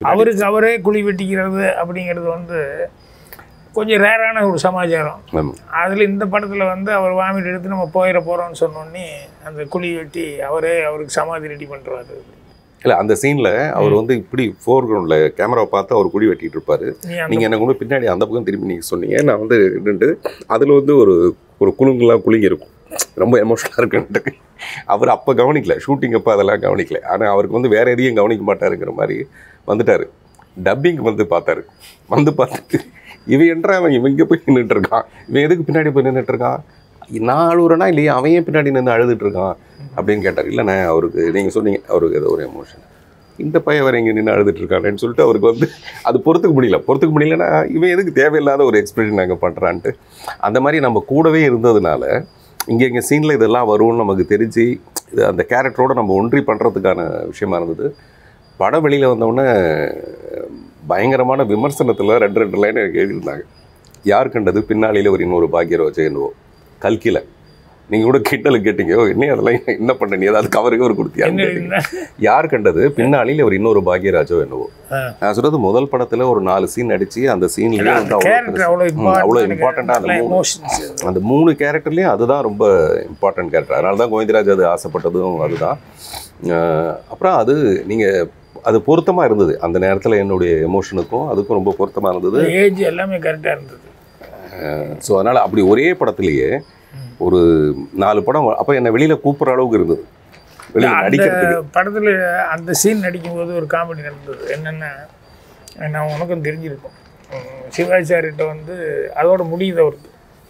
அவருக்கு அவரே குழி வெட்டிக்கிறது அப்படிங்கிறது வந்து கொஞ்சம் ரேரான ஒரு சமாச்சாரம் ஆமா. அதில் இந்த படத்தில் வந்து அவர் வாமிட் எடுத்து நம்ம போயிட போகிறோம்னு சொன்னோடனே அந்த குழி வெட்டி அவரே அவருக்கு சமாதி ரெடி பண்ணுறாரு இல்ல அந்த சீன்ல அவர் வந்து இப்படி ஃபோர் கிரவுண்ட்ல கேமராவை பார்த்து அவர் குடி வெட்டிட்டு இருப்பாரு நீ அந்த நீங்க எனக்கு கூட பின்னாடி அந்த பக்கம் திரும்பி நீங்க சொன்னீங்க நான் வந்து நின்று அதுல வந்து ஒரு ஒரு குலுங்குலாம் குலுங்கி இருக்கும் ரொம்ப எமோஷனலாக இருக்குன்ட்டு அவர் அப்போ கவனிக்கல ஷூட்டிங் அப்போ அதெல்லாம் கவனிக்கல ஆனால் அவருக்கு வந்து வேற எதையும் கவனிக்க மாட்டாருங்கிற மாதிரி வந்துட்டாரு டப்பிங் வந்து பார்த்தாரு வந்து பார்த்துட்டு இவன் என்றா அவன் இவன் இங்கே போய் நின்றுட்டு இருக்கான் இவன் எதுக்கு பின்னாடி போய் நின்றுட்டு இருக்கான் நான் அழுகுறேனா இல்லையா அவன் ஏன் பின்னாடி நின்று அழுதுட்டு இருக்கான் அப்படின்னு கேட்டார் இல்லைண்ணே அவருக்கு நீங்கள் சொன்னீங்க அவருக்கு ஏதோ ஒரு எமோஷன் இந்த பையன் வேற இங்கே நின்று அழுதுட்டு இருக்கானேன்னு சொல்லிட்டு அவருக்கு வந்து அது பொறுத்துக்க முடியல பொறுத்துக்க முடியலன்னா இவன் எதுக்கு தேவையில்லாத ஒரு எக்ஸ்பிரஷன் நாங்கள் பண்ணுறான்ட்டு அந்த மாதிரி நம்ம கூடவே இருந்ததுனால இங்கே இங்கே சீனில் இதெல்லாம் வரும்னு நமக்கு தெரிஞ்சு இது அந்த கேரக்டரோட நம்ம ஒன்றி பண்ணுறதுக்கான விஷயமா இருந்தது படம் வெளியில் வந்தவுடனே பயங்கரமான விமர்சனத்தில் ரெண்டு ரெண்டு லைன் எனக்கு எழுதியிருந்தாங்க யார் கண்டது பின்னாளியில் ஒரு இன்னொரு பாக்கியராஜ் என்னவோ கல்கில நீங்கள் கூட கிண்டல் கேட்டீங்க "ஓ, என்ன அதெல்லாம் என்ன பண்ண நீ ஏதாவது கவருக்கு ஒரு கொடுத்தியான்னு என்ன கேட்டீங்க. எழுதினா? யார் கண்டது பின்னாளில் ஒரு இன்னொரு பாக்யராஜோ என்னவோ ஆ. நான் சொல்றது முதல் படத்துல ஒரு நாலு சீன் அடிச்சு அந்த சீன்லயே வந்து அவ்வளோ கேரக்டர் அவ்வளோ ம், அவ்வளோ இம்பார்ட்டன்ட் இம்பார்ட்டண்ட்டாக அந்த மூணு எமோஷன்ஸ் அந்த மூணு கேரக்டர்லேயும் அதுதான் ரொம்ப இம்பார்ட்டன்ட் கேரக்டர் அதனால தான் கோவிந்தராஜ் அது ஆசைப்பட்டதும் அதுதான் அஹ் அப்புறம் அது நீங்கள் அது பொருத்தமாக இருந்தது அந்த நேரத்தில் என்னுடைய எமோஷனுக்கும் அதுக்கும் ரொம்ப பொருத்தமாக இருந்தது ஏஜ் எல்லாமே கரெக்டாக இருந்தது ஸோ அதனால் அப்படி ஒரே படத்துலேயே ஒரு நாலு படம் அப்போ என்னை வெளியில் கூப்பிட்ற அளவுக்கு இருந்தது வெளியில் அந்த நடிக்கிறதுக்கு படத்தில் அந்த சீன் நடிக்கும்போது ஒரு காமெடி நடந்தது என்னென்னா நான் உனக்கும் தெரிஞ்சிருக்கும் உம், சிவாஜி சார்கிட்ட வந்து அதோட முடியுது அவருக்கு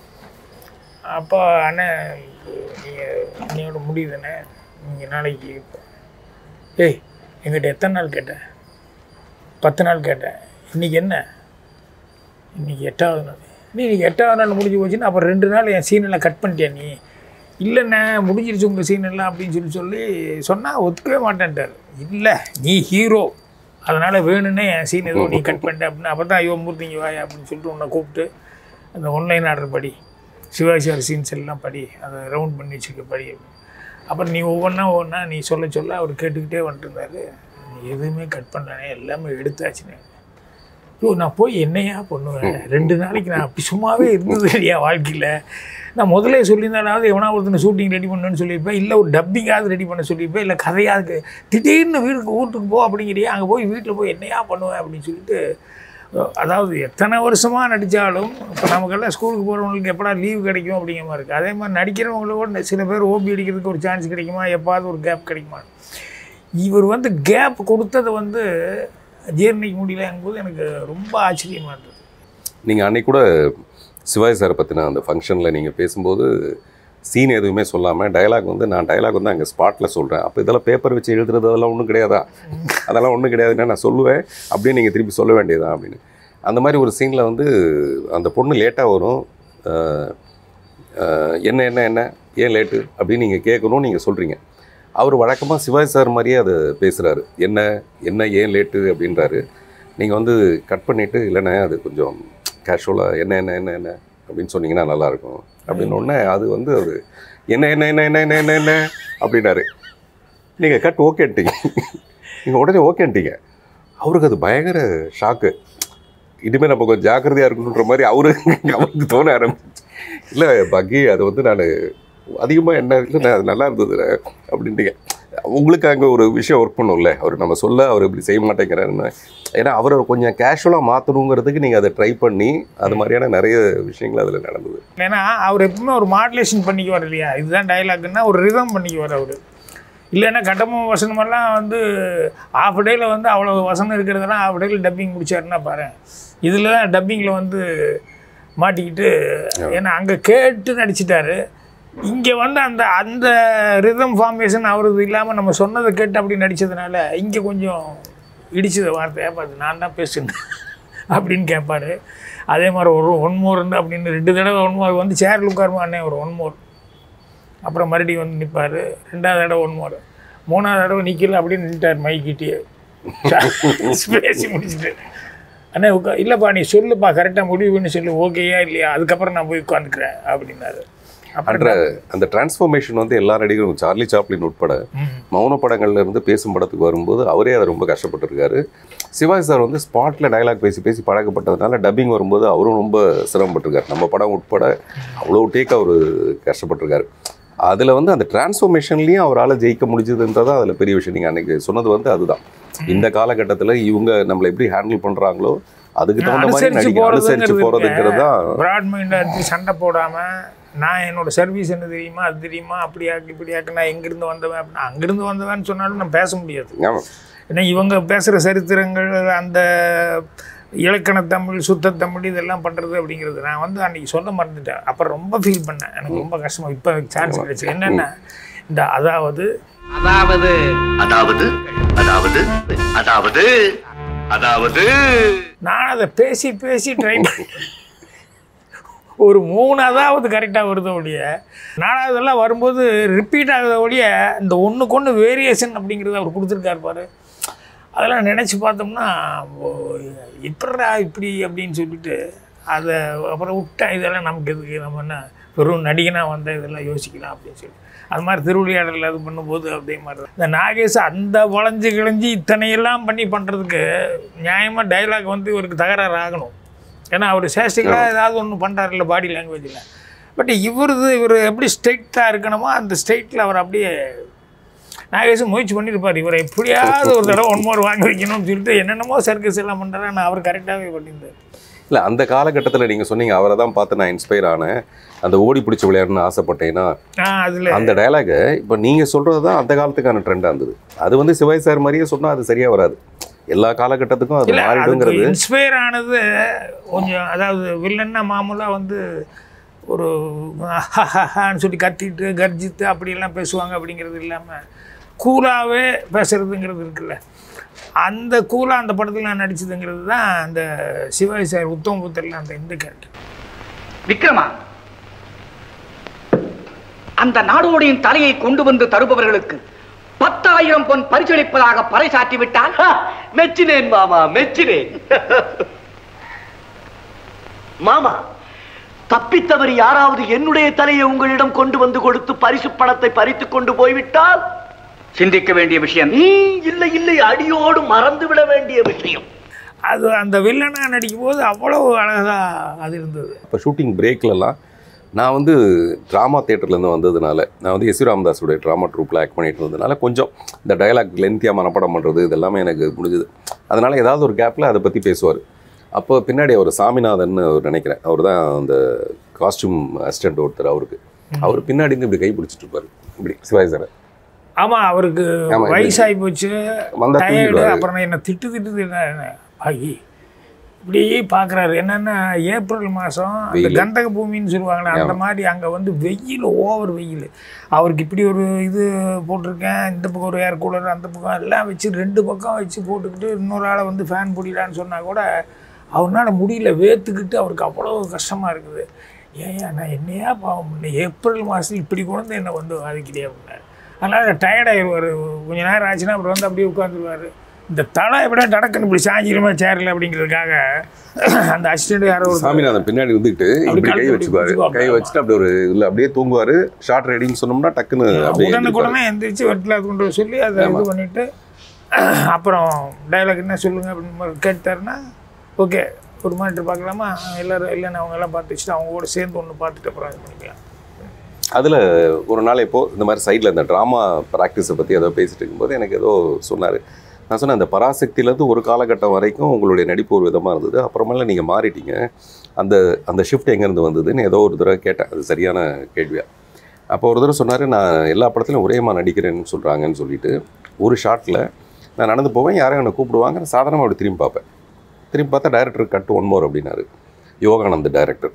அப்போ அண்ணன் நீங்கள் இன்னையோட முடியுதுண்ணே நீங்கள் நாளைக்கு ஏய் எங்கிட்ட எத்தனை நாள் கேட்டேன் பத்து நாள் கேட்டேன் இன்றைக்கி என்ன இன்றைக்கி எட்டாவது நாள் நீ இன்னைக்கு எட்டாவது நாள் முடிஞ்சு போச்சுன்னா அப்புறம் ரெண்டு நாள் என் சீனெல்லாம் கட் பண்ணிட்டியா நீ இல்லைண்ணே முடிஞ்சிருச்சு உங்கள் சீன் எல்லாம் அப்படின்னு சொல்லி சொல்லி சொன்னால் ஒத்துக்கவே மாட்டேன்ட்டார் இல்லை நீ ஹீரோ அதனால் வேணும்னே என் சீன் ஏதோ நீ கட் பண்ணிட்ட அப்படின்னு அப்போ தான் ஐயோ மூர்த்திங்க வாயா அப்படின்னு சொல்லிட்டு உன்னை கூப்பிட்டு அந்த ஒன்லைன் ஆர்டர் படி சிவாஜி சார் சீன்ஸ் எல்லாம் படி அதை ரவுண்ட் பண்ணி வச்சுக்க படி அப்படின்னு. அப்புறம் நீ ஒவ்வொன்றா ஒவ்வொன்றா நீ சொல்ல சொல்ல அவர் கேட்டுக்கிட்டே வந்துட்டு இருந்தாரு நீ எதுவுமே கட் பண்ணலானே எல்லாமே எடுத்தாச்சுன்னு ஐயோ நான் போய் என்னையா பண்ணுவேன் ரெண்டு நாளைக்கு நான் அப்படி சும்மாவே இருந்தது இல்லையா வாழ்க்கையில் நான் முதல்ல சொல்லியிருந்தாலாவது எவனா ஒருத்தனை ஷூட்டிங் ரெடி பண்ணணும்னு சொல்லியிருப்பேன் இல்லை ஒரு டப்பிங்காவது ரெடி பண்ண சொல்லியிருப்பேன் இல்லை கதையாவது திடீர்னு வீட்டுக்கு வீட்டுக்கு போ அப்படிங்கிறியா அங்கே போய் வீட்டில் போய் என்னையா பண்ணுவேன் அப்படின்னு சொல்லிட்டு அஹ், அதாவது எத்தனை வருஷமாக நடித்தாலும் இப்போ நமக்கெல்லாம் ஸ்கூலுக்கு போகிறவங்களுக்கு எப்படா லீவ் கிடைக்கும் அப்படிங்கிற மாதிரி இருக்குது அதே மாதிரி நடிக்கிறவங்களோட சில பேர் ஓபி அடிக்கிறதுக்கு ஒரு சான்ஸ் கிடைக்குமா எப்பாவது ஒரு கேப் கிடைக்குமா இவர் வந்து கேப் கொடுத்தது வந்து ஜீரணிக்க முடியலங்கும்போது எனக்கு ரொம்ப ஆச்சரியமாக இருந்தது நீங்கள் அன்னைக்கு கூட சிவாஜி சாரை பற்றின அந்த ஃபங்க்ஷனில் நீங்கள் பேசும்போது சீன் எதுவுமே சொல்லாமல் டயலாக் வந்து நான் டயலாக் வந்து அங்கே ஸ்பாட்டில் சொல்கிறேன் அப்போ இதெல்லாம் பேப்பர் வச்சு எழுதுறது அதெல்லாம் ஒன்றும் கிடையாதா அதெல்லாம் ஒன்றும் கிடையாதுன்னா நான் சொல்லுவேன் அப்படியே நீங்கள் திருப்பி சொல்ல வேண்டியதா அப்படின்னு அந்த மாதிரி ஒரு சீனில் வந்து அந்த பொண்ணு லேட்டாக வரும் அஹ், அஹ், என்ன என்ன என்ன ஏன் லேட்டு அப்படின்னு நீங்கள் கேட்கணும் நீங்கள் சொல்கிறீங்க அவர் வழக்கமாக சிவாஜி சார் மாதிரியே அதை பேசுகிறாரு என்ன என்ன ஏன் லேட்டு அப்படின்றாரு நீங்கள் வந்து கட் பண்ணிவிட்டு இல்லைண்ணே அது கொஞ்சம் கேஷுவலாக என்ன என்ன என்ன என்ன அப்படின்னு சொன்னீங்கன்னா நல்லாயிருக்கும் அப்படின்னு உடனே அது வந்து அவர் என்ன என்ன என்ன என்ன என்ன என்ன என்ன அப்படின்னாரு நீங்கள் கட் ஓகேன்ட்டீங்க நீங்கள் உடனே ஓகேன்ட்டீங்க அவருக்கு அது பயங்கர ஷாக்கு இனிமேல் நம்ம கொஞ்சம் ஜாக்கிரதையாக இருக்கணுன்ற மாதிரி அவரு அவருக்கு தோண ஆரம்பிச்சு இல்லை பக்கி அது வந்து நான் அதிகமாக என்ன இல்லை அது நல்லா இருந்தது அப்படின்ட்டீங்க உங்களுக்கு அங்கே ஒரு விஷயம் ஒர்க் பண்ணும்ல அவர் நம்ம சொல்ல அவர் இப்படி செய்ய மாட்டேங்கிறாருன்னு ஏன்னா அவரை கொஞ்சம் கேஷுவலாக மாற்றணுங்கிறதுக்கு நீங்கள் அதை ட்ரை பண்ணி அது மாதிரியான நிறைய விஷயங்கள் அதில் நடந்தது ஏன்னா அவர் எப்பவுமே ஒரு மாடுலேஷன் பண்ணிக்குவார் இல்லையா இதுதான் டைலாக்னா ஒரு ரிதம் பண்ணிக்குவார் அவர் இல்லைன்னா கட்டமும் வசனமெல்லாம் வந்து ஆஃப் டேயில் வந்து அவ்வளோ வசனம் இருக்கிறதெல்லாம் ஆஃப் டேயில் டப்பிங் முடிச்சாருன்னா பாரு இதில் தான் டப்பிங்கில் வந்து மாட்டிக்கிட்டு ஏன்னா அங்கே கேட்டு நடிச்சிட்டாரு இங்கே வந்து அந்த அந்த ரிதம் ஃபார்மேஷன் அவரது இல்லாமல் நம்ம சொன்னதை கேட்டு அப்படி நடித்ததுனால இங்கே கொஞ்சம் இடிச்சத வார்த்தையாக பார்த்து நான் தான் பேசுனேன் அப்படின்னு கேட்பாரு அதே மாதிரி ஒரு ஒன் மோர் அப்படின்னு ரெண்டு தடவை ஒன் மோர் வந்து சேரில் உட்காருமா அண்ணே ஒரு ஒன் மோர் அப்புறம் மறுபடியும் வந்து நிற்பார் ரெண்டாவது தடவை ஒன் மோர் மூணாவது தடவை நிற்கல அப்படின்னு நின்ட்டார் மைக்கிட்டே பேசி முடிச்சுட்டு அண்ணே உட்கா இல்லைப்பா நீ சொல்லுப்பா கரெக்டாக முடிவு பண்ணி சொல்லு ஓகேயா இல்லையா அதுக்கப்புறம் நான் போய் உட்காந்துக்கிறேன் அப்படின்னாரு அன்ற அந்த டிரான்ஸ்ஃபர்மேஷன் வந்து எல்லா நடிகரும் சார்லி சாப்ளின் உட்பட ம். மௌன படங்கள்ல இருந்து பேசும் படத்துக்கு வரும்போது அவரே அதை ரொம்ப கஷ்டப்பட்டிருக்காரு சிவாஜி சார் வந்து ஸ்பாட்டில் டயலாக் பேசி பேசி பழக்கப்பட்டதுனால டப்பிங் வரும்போது அவரும் ரொம்ப சிரமப்பட்டிருக்காரு நம்ம படம் உட்பட அவ்வளோ டேக் அவர் கஷ்டப்பட்டிருக்காரு அதில் வந்து அந்த டிரான்ஸ்ஃபர்மேஷன்லேயும் அவரால் ஜெயிக்க முடிஞ்சதுன்றது அதில் பெரிய விஷயம் நீங்கள் அன்னைக்கு சொன்னது வந்து அதுதான் இந்த காலகட்டத்தில் இவங்க நம்மளை எப்படி ஹேண்டில் பண்ணுறாங்களோ அதுக்கு தகுந்த மாதிரி அனுசரிச்சு நடிகை அனுசரித்து போறதுங்கிறது போகிறதுங்கிறது தான் பிராட் மைண்டாக எடுத்து சண்டை போடாமல் நான் என்னோட சர்வீஸ் என்ன தெரியுமா அது தெரியுமா அப்படியாக்கு இப்படியாக்கு நான் எங்கேருந்து வந்தவன் அப்படின்னா அங்கேருந்து வந்தவன்னு சொன்னாலும் நான் பேச முடியாது ஆமாம் ஏன்னா இவங்க பேசுகிற சரித்திரங்கள் அந்த இலக்கண தமிழ் சுத்த தமிழ் இதெல்லாம் பண்ணுறது அப்படிங்கிறது நான் வந்து அன்னைக்கு சொல்ல மறந்துட்டேன் அப்புறம் ரொம்ப ஃபீல் பண்ணேன் எனக்கு ரொம்ப கஷ்டமா இப்போ சான்ஸ் கிடைச்சு என்னென்ன இந்த அதாவது அதாவது அதாவது அதாவது அதாவது அதாவது நான் அதை பேசி பேசி ட்ரை பண்ணி ஒரு மூணு அதாவது கரெக்டாக வருது ஒழிய நாலாவதெல்லாம் வரும்போது ரிப்பீட் ஆகுத ஒழிய இந்த ஒன்றுக்கு ஒன்று வேரியேஷன் அப்படிங்கிறத அவர் கொடுத்துருக்காரு பாரு அதெல்லாம் நினச்சி பார்த்தோம்னா ஓ, எப்படிடா இப்படி அப்படின்னு சொல்லிட்டு அதை அப்புறம் விட்டா இதெல்லாம் நமக்கு எதுக்கு நம்ம என்ன வெறும் நடிகனாக வந்தால் இதெல்லாம் யோசிக்கலாம் அப்படின்னு சொல்லி அது மாதிரி திருவிளையாடல் அது பண்ணும்போது அதே மாதிரி தான் இந்த நாகேஷ் அந்த வளைஞ்சு கிழிஞ்சு இத்தனையெல்லாம் பண்ணி பண்ணுறதுக்கு நியாயமாக டைலாக் வந்து இவருக்கு தகராறு ஆகணும் ஏன்னா அவர் சேஷ்டிகளாக ஏதாவது ஒன்று பண்ணுறாருல்ல பாடி லாங்குவேஜில் பட் இவரது இவர் எப்படி ஸ்ட்ரெயிட்டாக இருக்கணுமோ அந்த ஸ்ட்ரெயிட்டில் அவர் அப்படியே நாகேஷும் முயற்சி பண்ணியிருப்பார் இவரை எப்படியாவது ஒரு தடவை ஒன் மோர் வாங்கி வைக்கணும்னு சொல்லிட்டு என்னென்னமோ சர்க்கஸ் எல்லாம் பண்ணுறாரு ஆனால் அவர் கரெக்டாகவே பண்ணியிருந்தார் இல்லை அந்த காலகட்டத்தில் நீங்கள் சொன்னீங்க அவரை தான் பார்த்து நான் இன்ஸ்பயர் ஆனேன் அந்த ஓடி பிடிச்சி விளையாடணும்னு ஆசைப்பட்டேன்னா ஆ அதில் அந்த டயலாகை இப்போ நீங்கள் சொல்கிறது தான் அந்த காலத்துக்கான ட்ரெண்டாக இருந்தது அது வந்து சிவாஜி சார் மாதிரியே சொன்னால் அது சரியாக வராது எல்லா காலகட்டத்துக்கும் அது இல்லை அதுக்கு மாறிடுங்கிறது இன்ஸ்பயர் ஆனது கொஞ்சம் அதாவது வில்லன்னா மாமூலாக வந்து ஒரு ஹஹஹான்னு சொல்லி கத்திட்டு கர்ஜித்து அப்படியெல்லாம் பேசுவாங்க அப்படிங்கிறது இல்லாமல் கூலாகவே பேசுறதுங்கிறது இருக்குல்ல அந்த கூலாக அந்த படத்தில் நான் நடிச்சதுங்கிறது தான் அந்த சிவாஜி சார் உத்தம புத்தரில் அந்த இந்த கேரக்டர் விக்ரமா அந்த நாடோடியின் தலையை கொண்டு வந்து தருபவர்களுக்கு பத்தாயிரம் பொன் பரிசளிப்பதாக பறைசாற்றி விட்டால் மெச்சினேன் மாமா மெச்சினேன் மாமா தப்பித்தவர் யாராவது என்னுடைய தலையை உங்களிடம் கொண்டு வந்து கொடுத்து பரிசு பணத்தை பறித்துக் கொண்டு போய்விட்டால் சிந்திக்க வேண்டிய விஷயம் ம், இல்லை இல்லை அடியோடு மறந்து விட வேண்டிய விஷயம் அது அந்த வில்லனாக நடிக்கும்போது அவ்வளோ அழகாக அது இருந்தது இப்போ ஷூட்டிங் பிரேக்லலாம் நான் வந்து ட்ராமா தேட்டர்லேருந்து வந்ததுனால நான் வந்து எஸ் ராமதாஸுடைய ட்ராமா ட்ரூப்பில் ஆக்ட் பண்ணிட்டு இருந்ததுனால கொஞ்சம் இந்த டயலாக் லென்த்தியாக மனப்படம் பண்ணுறது இதெல்லாமே எனக்கு முடிஞ்சுது அதனால் ஏதாவது ஒரு கேப்பில் அதை பற்றி பேசுவார் அப்போ பின்னாடி அவர் சாமிநாதன் அவர் நினைக்கிறேன் அவர் தான் அந்த காஸ்டியூம் அசிஸ்டன்ட் ஒருத்தர் அவருக்கு அவர் பின்னாடி இருந்து இப்படி கை பிடிச்சிட்டு இருப்பார் இப்படி சிவாஜி சார் ஆமாம் அவருக்கு ஆமா, இது- வயசாகி போச்சு வந்தா டயர்டு தூங்கிடுவாரு. அப்புறம் என்ன திட்டு திட்டு என்ன ஆகி இப்படி பார்க்குறாரு என்னென்னா ஏப்ரல் மாதம் அந்த வெயில். கந்தக பூமின்னு சொல்லுவாங்களே அந்த மாதிரி அங்கே வந்து வெயில் ஓவர் வெயில் அவருக்கு இப்படி ஒரு இது போட்டிருக்கேன் இந்த பக்கம் ஒரு ஏர் கூலர் அந்த பக்கம் எல்லாம் வச்சு ரெண்டு பக்கம் வச்சு போட்டுக்கிட்டு இன்னொரு ஆளை வந்து ஃபேன் பிடிலான்னு சொன்னால் கூட அவரால முடியல வேத்துக்கிட்டு அவருக்கு அவ்வளோ கஷ்டமாக இருக்குது ஏன் நான் என்னையா பாவம் பண்ண ஏப்ரல் மாதம் இப்படி கொண்டு என்னை வந்து பாதிக்கிறே அப்படின்னாரு அதனால் டயர்டாகிடுவார் கொஞ்ச நேரம் ஆச்சுன்னா அப்புறம் வந்து அப்படியே உட்காந்துருவார் இந்த தலை எப்படியா டடக்குன்னு இப்படி சாஞ்சிருமா சேரில் அப்படிங்கிறதுக்காக அந்த அசிஸ்டண்ட் யாரோ ஒரு சாமிநாதன் பின்னாடி வந்துக்கிட்டு அப்படி இப்படி கை கழுத்து வச்சுக்குவாரு பிடிச்சுக்குவாங்க. கை வச்சுட்டு அப்படி ஒரு இதில் அப்படியே தூங்குவார் ஷார்ட் ரைடிங் சொன்னோம்னா டக்குன்னு அப்படியே எழுந்திருப்பாரு. உடனுக்குடனே எந்திரிச்சு வெட்டில் கொண்டு வர சொல்லி அதை இது பண்ணிவிட்டு அப்புறம் டைலாக் என்ன சொல்லுங்க அப்படின்னு மாதிரி கேட்டாருன்னா ஓகே ஒரு மானிட்டர் பார்க்கலாமா எல்லாரும் இல்லைன்னு அவங்க எல்லாம் பார்த்து வச்சுட்டு அவங்க கூட சேர்ந்து ஒன்று பார்த்துட்டு அப்புறம் இது பண்ணிக்கலாம் அதில் ஒரு நாள் இப்போ இந்த மாதிரி சைடில் இந்த ட்ராமா ப்ராக்டிஸை பற்றி ஏதோ பேசிட்டு இருக்கும்போது எனக்கு ஏதோ சொன்னார் நான் சொன்னேன் அந்த பராசக்தியிலேருந்து ஒரு காலகட்டம் வரைக்கும் உங்களுடைய நடிப்பு ஒரு விதமாக இருந்தது அப்புறமேல நீங்கள் மாறிட்டீங்க அந்த அந்த ஷிஃப்ட் எங்கேருந்து வந்ததுன்னு ஏதோ ஒரு தடவை கேட்டேன் அது சரியான கேள்வியாக அப்போ ஒரு தடவை சொன்னார் நான் எல்லா படத்துலையும் ஒரேமா நடிக்கிறேன்னு சொல்கிறாங்கன்னு சொல்லிட்டு ஒரு ஷாட்டில் நான் நடந்து போவேன் யாரும் என்னை கூப்பிடுவாங்க நான் சாதாரணமாக அப்படி திரும்பி பார்ப்பேன் திரும்பி பார்த்தா டைரக்டர் கட் ஒன் மோர் அப்படின்னாரு யோகானந்த் டைரக்டர்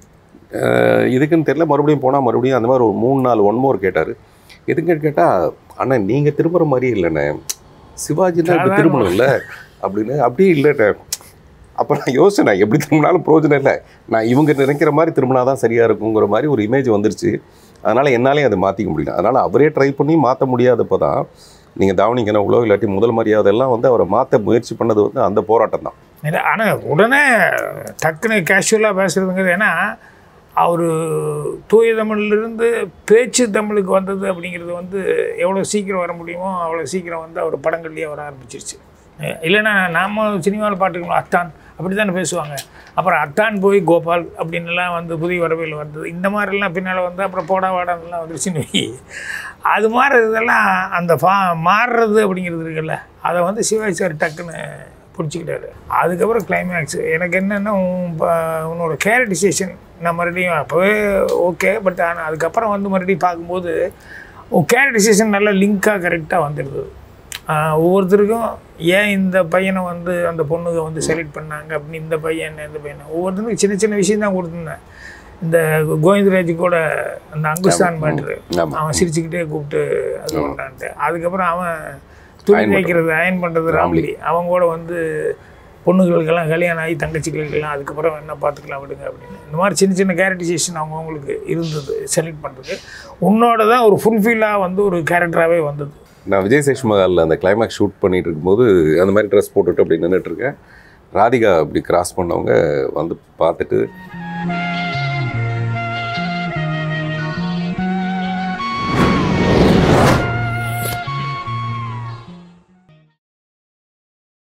அஹ் இதுக்குன்னு தெரியல மறுபடியும் போனால் மறுபடியும் அந்த மாதிரி ஒரு மூணு நாலு ஒன் மோர் கேட்டார் எதுக்குன்னு கேட்டால் அண்ணா நீங்கள் திரும்புகிற மாதிரி இல்லைண்ணே சிவாஜினா இப்படி சாதாரணமா. திரும்பணும்ல அப்படின்னு அப்படியே இல்லைண்ணே அப்போ நான் யோசிச்சேன் நான் எப்படி திரும்பினாலும் பிரயோஜனம் இல்லை நான் இவங்க நினைக்கிற மாதிரி திரும்பினா தான் சரியாக இருக்குங்கிற மாதிரி ஒரு இமேஜ் வந்துருச்சு அதனால் என்னாலே அதை மாற்றிக்க முடியல அதனால் அவரே ட்ரை பண்ணி மாற்ற முடியாதப்போ தான் நீங்கள் தாவணி கனவுலோ இல்லாட்டி முதல் மரியாதை எல்லாம் வந்து அவரை மாற்ற முயற்சி பண்ணது வந்து அந்த போராட்டம் தான் ஆனால் உடனே டக்குன்னு கேஷுவலாக பேசுறதுங்கிறது ஏன்னா அவர் தூய தமிழ்லேருந்து பேச்சு தமிழுக்கு வந்தது அப்படிங்கிறது வந்து எவ்வளோ சீக்கிரம் வர முடியுமோ அவ்வளோ சீக்கிரம் வந்து அவர் படங்கள்லேயே வர ஆரம்பிச்சிருச்சு அஹ் இல்லைன்னா நாம சினிமாவில் பாட்டுக்கலாம் அத்தான் அப்படி தானே பேசுவாங்க அப்புறம் அத்தான் போய் கோபால் அப்படின்னுலாம் வந்து புதிய வரவையில் வந்தது இந்த மாதிரிலாம் பின்னால் வந்து அப்புறம் போடா வாடான்லாம் வந்துருச்சுன்னு வை அது மாதிரி இதெல்லாம் அந்த ஃபா மாறுறது அப்படிங்கிறது இருக்குல்ல அதை வந்து சிவாஜி சார் டக்குன்னு பிடிச்சிக்கிட்டாரு அதுக்கப்புறம் கிளைமேக்ஸ் எனக்கு என்னென்னா உன் ப- உன்னோட கேரக்டரைசேஷன் நான் மறுபடியும் அப்போவே ஓகே பட் ஆனால் அதுக்கப்புறம் வந்து மறுபடியும் பார்க்கும்போது உன் கேரக்டரைசேஷன் நல்லா லிங்காக கரெக்டாக வந்துடுது ஆஹ் ஒவ்வொருத்தருக்கும் ஏன் இந்த பையனை வந்து அந்த பொண்ணுங்க வந்து செலக்ட் பண்ணாங்க அப்படின்னு இந்த பையன் என்ன இந்த பையன் ஒவ்வொருத்தருக்கும் சின்ன சின்ன விஷயம் தான் கொடுத்துருந்தேன் இந்த கோவிந்தராஜ் கூட அந்த அங்குஸ்தான் மேட்ரு ஆமா. அவன் சிரிச்சுக்கிட்டே கூப்பிட்டு அது பண்ணான்ட்டு அதுக்கப்புறம் அவன் துணி Iron தைக்கிறது அயன் பண்ணுறது ராம்லி அவங்க கூட வந்து பொண்ணுகளுக்கெல்லாம் கல்யாணம் ஆகி தங்கச்சிகளுக்கெல்லாம் அதுக்கப்புறம் என்ன பார்த்துக்கலாம் விடுங்க அப்படின்னு இந்த மாதிரி சின்ன சின்ன கேரக்டரைசேஷன் அவங்கவுங்களுக்கு இருந்தது செலக்ட் பண்ணுறது உன்னோட தான் ஒரு ஃபுல்ஃபில்லாக வந்து ஒரு கேரக்டராகவே வந்தது நான் விஜய் சேஷ்மகாலில் அந்த கிளைமேக்ஸ் ஷூட் பண்ணிட்டு இருக்கும்போது அந்த மாதிரி ட்ரெஸ் போட்டுட்டு அப்படி நின்றுட்டு இருக்கேன் ராதிகா அப்படி கிராஸ் பண்ணவங்க வந்து பார்த்துட்டு